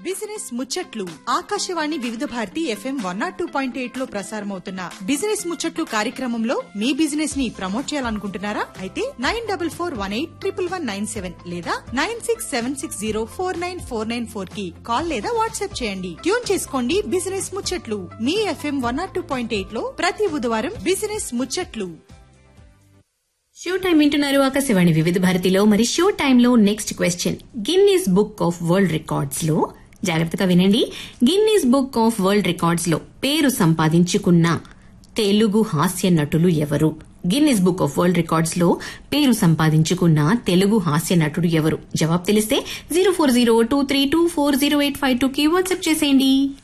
business ముచ్చట్లు Akashvani Vividh Bharati FM one nought two point eight లో ప్రసారమవుతున్న బిజినెస్ ముచ్చట్లు కార్యక్రమంలో మీ బిజినెస్ ని ప్రమోట్ చేయాలనుకుంటున్నారా అయితే nine double four one eight triple one nine seven లేదా nine six seven six zero four nine four nine four కి కాల్ లేదా వాట్సాప్ చేయండి ట్యూన్ చేసుకోండి బిజినెస్ ముచ్చట్లు మీ FM one nought two point eight లో ప్రతి బుధవారం బిజినెస్ ముచ్చట్లు షో టైం వింటున్నారు ఆకాశవాణి వివిధ భారతిలో మరి షో టైంలో next question Guinness book of world records లో జాగ్రత్తగా వినండి Guinness book of world records లో పేరు సంపాదించుకున్న తెలుగు హాస్య నటులు ఎవరు Guinness book of world records లో పేరు సంపాదించుకున్న తెలుగు హాస్య నటుడు ఎవరు జవాబు తెలిస్తే zero four zero two three two four zero eight five two కి వాట్సాప్ చేసేయండి